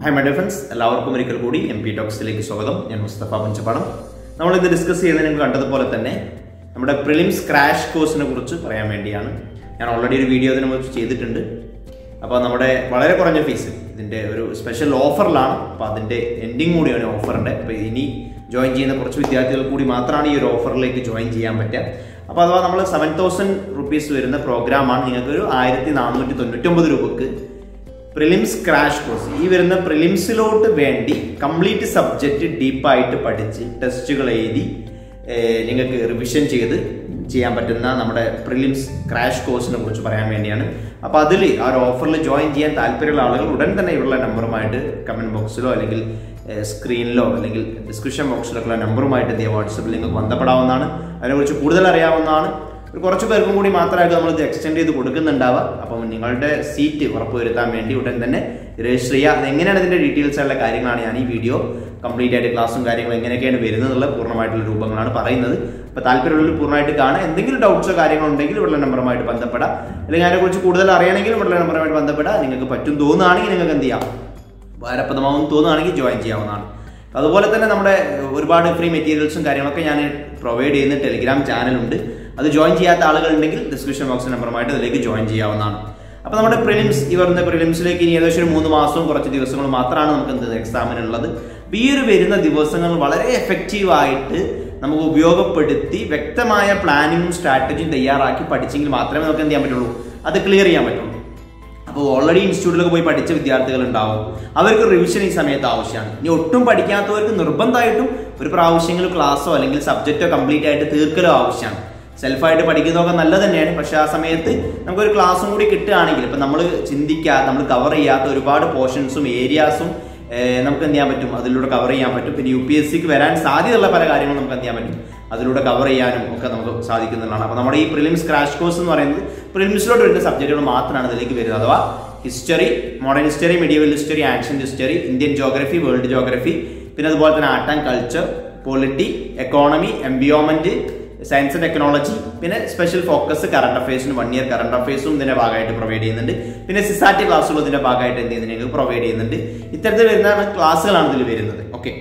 hi my defence എല്ലാവർക്കും ഒരിക്കൽ കൂടി എം പി ടോക്സിലേക്ക് സ്വാഗതം ഞാൻ മുസ്തഫ പഞ്ചപ്പാടം നമ്മൾ ഇന്ന് ഡിസ്കസ് ചെയ്യുന്നത് നിങ്ങൾ കണ്ടതുപോലെ തന്നെ നമ്മുടെ പ്രിലിംസ് ക്രാഷ് കോഴ്സിനെ കുറിച്ച് പറയാൻ വേണ്ടിയാണ് ഞാൻ ഓൾറെഡി ഒരു വീഡിയോ അതിനെ കുറിച്ച് ചെയ്തിട്ടുണ്ട് അപ്പോൾ നമ്മുടെ വളരെ കുറഞ്ഞ ഫീസ് ഇതിൻ്റെ ഒരു സ്പെഷ്യൽ ഓഫറിലാണ് അപ്പോൾ അതിൻ്റെ എൻഡിങ് കൂടിയാണ് ഓഫറിൻ്റെ അപ്പോൾ ഇനി ജോയിൻ ചെയ്യുന്ന കുറച്ച് വിദ്യാർത്ഥികൾ കൂടി മാത്രമാണ് ഈ ഒരു ഓഫറിലേക്ക് ജോയിൻ ചെയ്യാൻ പറ്റുക അപ്പോൾ അഥവാ നമ്മൾ സെവൻ തൗസൻഡ് റുപ്പീസ് വരുന്ന പ്രോഗ്രാമാണ് നിങ്ങൾക്ക് ഒരു ആയിരത്തി നാനൂറ്റി തൊണ്ണൂറ്റൊമ്പത് രൂപക്ക് പ്രിലിംസ് ക്രാഷ് കോഴ്സ് ഈ വരുന്ന പ്രിലിംസിലോട്ട് വേണ്ടി കംപ്ലീറ്റ് സബ്ജക്റ്റ് ഡീപ്പായിട്ട് പഠിച്ച് ടെസ്റ്റുകൾ എഴുതി ഏർ നിങ്ങൾക്ക് റിവിഷൻ ചെയ്ത് ചെയ്യാൻ പറ്റുന്ന നമ്മുടെ പ്രിലിംസ് ക്രാഷ് കോഴ്സിനെ കുറിച്ച് പറയാൻ വേണ്ടിയാണ് അപ്പോൾ അതിൽ ആ ഒരു ഓഫറിൽ ജോയിൻ ചെയ്യാൻ താല്പര്യമുള്ള ആളുകൾ ഉടൻ തന്നെ ഇവരുടെ നമ്പറുമായിട്ട് കമൻറ്റ് ബോക്സിലോ അല്ലെങ്കിൽ സ്ക്രീനിലോ അല്ലെങ്കിൽ ഡിസ്ക്രിപ്ഷൻ ബോക്സിലൊക്കെ നമ്പറുമായിട്ട് എന്ത് ചെയ്യുക വാട്സപ്പിൽ നിങ്ങൾക്ക് ബന്ധപ്പെടാവുന്നതാണ് അതിനെക്കുറിച്ച് കൂടുതൽ അറിയാവുന്നതാണ് ഒരു കുറച്ച് പേർക്കും കൂടി മാത്രമായിട്ട് നമ്മൾ ഇത് എക്സ്റ്റെൻഡ് ചെയ്ത് കൊടുക്കുന്നുണ്ടാവുക അപ്പം നിങ്ങളുടെ സീറ്റ് ഉറപ്പുവരുത്താൻ വേണ്ടി ഉടൻ തന്നെ രജിസ്റ്റർ ചെയ്യുക അത് എങ്ങനെയാണ് ഇതിൻ്റെ ഡീറ്റെയിൽസ് ഉള്ള കാര്യങ്ങളാണ് ഞാൻ ഈ വീഡിയോ കംപ്ലീറ്റ് ആയിട്ട് ക്ലാസ്സും കാര്യങ്ങളും എങ്ങനെയൊക്കെയാണ് വരുന്നത് എന്നുള്ള പൂർണ്ണമായിട്ടുള്ള രൂപങ്ങളാണ് പറയുന്നത് അപ്പോൾ താല്പര്യമുള്ളവർ പൂർണ്ണമായിട്ട് കാണുക എന്തെങ്കിലും ഡൗട്ട്സോ കാര്യങ്ങളോ ഉണ്ടെങ്കിൽ ഇവിടെ നമ്പറുമായിട്ട് ബന്ധപ്പെടാം അല്ലെങ്കിൽ അതിനെക്കുറിച്ച് കൂടുതൽ അറിയണമെങ്കിൽ ഇവിടെ നമ്പറുമായിട്ട് ബന്ധപ്പെടാം നിങ്ങൾക്ക് പറ്റും തോന്നുകയാണെങ്കിൽ നിങ്ങൾക്ക് എന്ത് ചെയ്യാം ഭാരപ്രദമാവും തോന്നുകയാണെങ്കിൽ ജോയിൻ ചെയ്യാവുന്നതാണ് അതുപോലെ തന്നെ നമ്മുടെ ഒരുപാട് ഫ്രീ മെറ്റീരിയൽസും കാര്യങ്ങളൊക്കെ ഞാൻ പ്രൊവൈഡ് ചെയ്യുന്ന ടെലിഗ്രാം ചാനലുണ്ട് അത് ജോയിൻ ചെയ്യാത്ത ആളുകളുണ്ടെങ്കിൽ ഡിസ്ക്രിപ്ഷൻ ബോക്സ് നമ്പറുമായിട്ട് അതിലേക്ക് ജോയിൻ ചെയ്യാവുന്നതാണ് അപ്പോൾ നമ്മുടെ പ്രിലിംസ് ഈ വരുന്ന പ്രിലിംസിലേക്ക് ഇനി ഏകദേശം ഒരു മൂന്ന് മാസവും കുറച്ച് ദിവസങ്ങളും മാത്രമാണ് നമുക്ക് എന്ത് എക്സാമിനുള്ളത് അപ്പോൾ ഈ ഒരു വരുന്ന ദിവസങ്ങൾ വളരെ എഫക്റ്റീവായിട്ട് നമുക്ക് ഉപയോഗപ്പെടുത്തി വ്യക്തമായ പ്ലാനിങ്ങും സ്ട്രാറ്റജിയും തയ്യാറാക്കി പഠിച്ചെങ്കിൽ മാത്രമേ നമുക്ക് എന്ത് ചെയ്യാൻ പറ്റുള്ളൂ അത് ക്ലിയർ ചെയ്യാൻ പറ്റുള്ളൂ അപ്പോൾ ഓൾറെഡി ഇൻസ്റ്റിറ്റ്യൂട്ടിലൊക്കെ പോയി പഠിച്ച വിദ്യാർത്ഥികൾ ഉണ്ടാവും അവർക്ക് റിവിഷൻ ഈ സമയത്ത് ആവശ്യമാണ് ഇനി ഒട്ടും പഠിക്കാത്തവർക്ക് നിർബന്ധമായിട്ടും ഒരു പ്രാവശ്യങ്ങൾ ക്ലാസ്സോ അല്ലെങ്കിൽ സബ്ജക്റ്റോ കംപ്ലീറ്റ് ആയിട്ട് തീർക്കലോ ആവശ്യമാണ് സെൽഫായിട്ട് പഠിക്കുന്നതൊക്കെ നല്ലത് തന്നെയാണ് പക്ഷെ ആ സമയത്ത് നമുക്കൊരു ക്ലാസ്സും കൂടി കിട്ടുകയാണെങ്കിൽ ഇപ്പം നമ്മൾ ചിന്തിക്കാത്ത നമ്മൾ കവർ ചെയ്യാത്ത ഒരുപാട് പോർഷൻസും ഏരിയാസും നമുക്ക് എന്ത് ചെയ്യാൻ പറ്റും അതിലൂടെ കവർ ചെയ്യാൻ പറ്റും പിന്നെ യു പി എസ് സിക്ക് വരാൻ സാധ്യതയുള്ള പല കാര്യങ്ങളും നമുക്ക് എന്ത് ചെയ്യാൻ പറ്റും അതിലൂടെ കവർ ചെയ്യാനും ഒക്കെ നമുക്ക് സാധിക്കുന്നതാണ് അപ്പോൾ നമ്മുടെ ഈ പ്രിലിംസ് ക്രാഷ് കോഴ്സ് എന്ന് പറയുന്നത് പ്രിലിംസിലോട്ട് വരുന്ന സബ്ജക്റ്റുകൾ മാത്രമാണ് ഇതിലേക്ക് വരുന്നത് അഥവാ history modern history medieval history ancient history Indian geography world geography പിന്നെ അതുപോലെ തന്നെ art and culture polity economy environment science and technology പിന്നെ സ്പെഷ്യൽ ഫോക്കസ് കറണ്ട് അഫയേഴ്സിന് വൺ ഇയർ കറണ്ട് അഫയേഴ്സും ഇതിന്റെ ഭാഗമായിട്ട് പ്രൊവൈഡ് ചെയ്യുന്നുണ്ട് പിന്നെ സിസാറ്റി ക്ലാസ്സുകളും ഇതിന്റെ ഭാഗമായിട്ട് എന്ത് ചെയ്യുന്നത് ഞങ്ങൾക്ക് പ്രൊവൈഡ് ചെയ്യുന്നുണ്ട് ഇത്തരത്തിൽ വരുന്ന ക്ലാസ്സുകളാണ് ഇതിൽ വരുന്നത് ഓക്കെ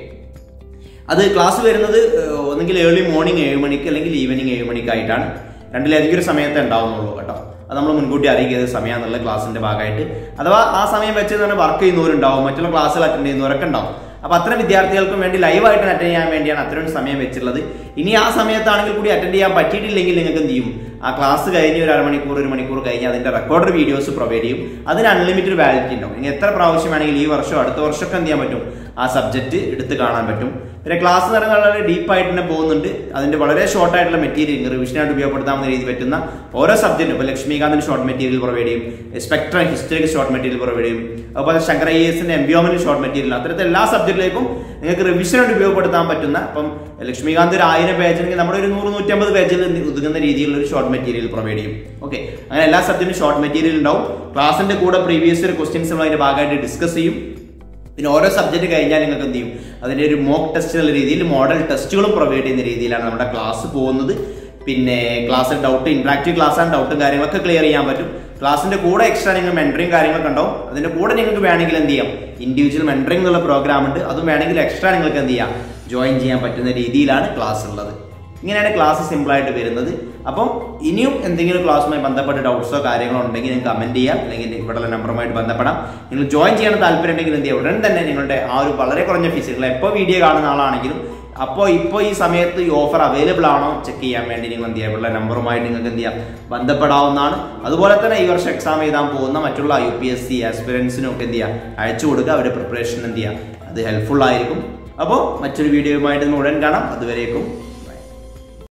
അത് ക്ലാസ് വരുന്നത് ഒന്നെങ്കിൽ ഏർലി മോർണിംഗ് ഏഴ് മണിക്ക് അല്ലെങ്കിൽ ഈവനിങ് ഏഴ് മണിക്കായിട്ടാണ് രണ്ടിലധികം ഒരു സമയത്ത് ഉണ്ടാവുന്നുള്ളൂ കേട്ടോ അത് നമ്മൾ മുൻകൂട്ടി അറിയിക്കുന്നത് സമയമെന്നുള്ള ക്ലാസ്സിന്റെ ഭാഗമായിട്ട് അഥവാ ആ സമയം വെച്ച് തന്നെ വർക്ക് ചെയ്യുന്നവരുണ്ടാവും മറ്റുള്ള ക്ലാസ്സുകൾ അറ്റൻഡ് ചെയ്യുന്നവരൊക്കെ ഉണ്ടാവും അപ്പൊ അത്തരം വിദ്യാർത്ഥികൾക്കും വേണ്ടി ലൈവായിട്ട് അറ്റൻഡ് ചെയ്യാൻ വേണ്ടിയാണ് അത്രയും സമയം വെച്ചിട്ടുള്ളത് ഇനി ആ സമയത്താണെങ്കിൽ കൂടി അറ്റൻഡ് ചെയ്യാൻ പറ്റിയിട്ടില്ലെങ്കിൽ നിങ്ങൾക്ക് എന്ത് ചെയ്യും ആ ക്ലാസ് കഴിഞ്ഞ് ഒരു അരമണിക്കൂർ ഒരു മണിക്കൂർ കഴിഞ്ഞ് അതിന്റെ റെക്കോർഡ് വീഡിയോസ് പ്രൊവൈഡ് ചെയ്യും അതിന് അൺലിമിറ്റഡ് വാലിറ്റി ഉണ്ടാവും ഇനി എത്ര പ്രാവശ്യം വേണമെങ്കിൽ ഈ വർഷം അടുത്ത വർഷമൊക്കെ എന്ത് ചെയ്യാൻ പറ്റും ആ സബ്ജക്റ്റ് എടുത്ത് കാണാൻ പറ്റും പിന്നെ ക്ലാസ് എന്ന് പറയുന്നത് വളരെ ഡീപ്പായിട്ട് തന്നെ പോകുന്നുണ്ട് അതിന്റെ വളരെ ഷോർട്ട് ആയിട്ടുള്ള മെറ്റീരിയൽ റിവിഷനായിട്ട് ഉപയോഗപ്പെടുത്താവുന്ന രീതി പറ്റുന്ന ഓരോ സബ്ജക്റ്റും ഇപ്പോൾ ലക്ഷ്മികാന്തിന് ഷോർട്ട് മെറ്റീരിയൽ പ്രൊവൈഡ് ചെയ്യും സ്പെക്ട്രം ഹിസ്റ്ററിക്ക് ഷോർട്ട് മെറ്റീരിയൽ പ്രൊവൈഡ് ചെയ്യും അതുപോലെ ശങ്കർ ഐ എസിന്റെ എംബിയോമെന്റ് ഷോർട്ട് മെറ്റീരിയൽ അത്തരത്തിൽ എല്ലാ സബ്ജക്റ്റിലേക്കും നിങ്ങൾക്ക് റിവിഷനായിട്ട് ഉപയോഗപ്പെടുത്താൻ പറ്റുന്ന ഇപ്പം ലക്ഷ്മികാന്ത് ഒരു ആയിരം പേജ് നമ്മുടെ ഒരു നൂറ് നൂറ്റമ്പത് പേജിൽ ഒതുങ്ങുന്ന രീതിയിലുള്ള ഒരു ഷോർട്ട് മെറ്റീരിയൽ പ്രൊവൈഡ് ചെയ്യും ഓക്കെ അങ്ങനെ എല്ലാ സബ്ജക്റ്റിനും ഷോർട്ട് മെറ്റീരിയൽ ഉണ്ടാവും ക്ലാസിന്റെ കൂടെ പ്രീവിയസ് ഒരു ക്വസ്റ്റ്യൻസ് നമ്മൾ അതിന്റെ ഭാഗമായിട്ട് ഡിസ്കസ് ചെയ്യും പിന്നെ ഓരോ സബ്ജക്റ്റ് കഴിഞ്ഞാൽ നിങ്ങൾക്ക് എന്ത് ചെയ്യും അതിൻ്റെ ഒരു മോക്ക് ടെസ്റ്റ് എന്നുള്ള രീതിയിൽ മോഡൽ ടെസ്റ്റുകളും പ്രൊവൈഡ് ചെയ്യുന്ന രീതിയിലാണ് നമ്മുടെ ക്ലാസ് പോകുന്നത് പിന്നെ ക്ലാസ്സിൽ ഡൗട്ട് ഇൻട്രാക്റ്റീവ് ക്ലാസ് ആണ് ഡൗട്ടും കാര്യങ്ങളൊക്കെ ക്ലിയർ ചെയ്യാൻ പറ്റും ക്ലാസ്സിന്റെ കൂടെ എക്സ്ട്രാ നിങ്ങൾ മെൻറ്ററിങ് കാര്യങ്ങളൊക്കെ ഉണ്ടാവും അതിന്റെ കൂടെ നിങ്ങൾക്ക് വേണമെങ്കിൽ എന്ത് ചെയ്യാം ഇൻഡിവിജ്വൽ മെൻറ്ററിംഗ് എന്നുള്ള പ്രോഗ്രാം ഉണ്ട് അതും വേണമെങ്കിൽ എക്സ്ട്രാ നിങ്ങൾക്ക് എന്ത് ചെയ്യാം ജോയിൻ ചെയ്യാൻ പറ്റുന്ന രീതിയിലാണ് ക്ലാസ് ഉള്ളത് ഇങ്ങനെയാണ് ക്ലാസ് സിമ്പിൾ ആയിട്ട് വരുന്നത് അപ്പം ഇനിയും എന്തെങ്കിലും ക്ലാസ്സുമായി ബന്ധപ്പെട്ട ഡൗട്ട്സോ കാര്യങ്ങളോ ഉണ്ടെങ്കിൽ നിങ്ങൾക്ക് കമന്റ് ചെയ്യാം അല്ലെങ്കിൽ ഇവിടെയുള്ള നമ്പറുമായിട്ട് ബന്ധപ്പെടാം നിങ്ങൾ ജോയിൻ ചെയ്യാൻ താല്പര്യം ഉണ്ടെങ്കിൽ എന്ത് ചെയ്യുക ഉടൻ തന്നെ നിങ്ങളുടെ ആ ഒരു വളരെ കുറഞ്ഞ ഫീസ് നിങ്ങൾ എപ്പോൾ വീഡിയോ കാണുന്ന ആളാണെങ്കിലും അപ്പോൾ ഇപ്പോൾ ഈ സമയത്ത് ഈ ഓഫർ അവൈലബിൾ ആണോ ചെക്ക് ചെയ്യാൻ വേണ്ടി നിങ്ങൾ എന്ത് ചെയ്യുക ഇവിടെയുള്ള നമ്പറുമായിട്ട് നിങ്ങൾക്ക് എന്ത് ചെയ്യാം ബന്ധപ്പെടാവുന്നതാണ് അതുപോലെ തന്നെ ഈ വർഷം എക്സാം എഴുതാൻ പോകുന്ന മറ്റുള്ള യു പി എസ് സി ആസ്പിറൻസിനും ഒക്കെ എന്ത് ചെയ്യുക അയച്ചു കൊടുക്കുക അവരുടെ പ്രിപ്പറേഷൻ എന്ത് ചെയ്യുക അത് ഹെൽപ്ഫുൾ ആയിരിക്കും അപ്പോൾ മറ്റൊരു വീഡിയോയുമായിട്ട് ഉടൻ കാണാം അതുവരേക്കും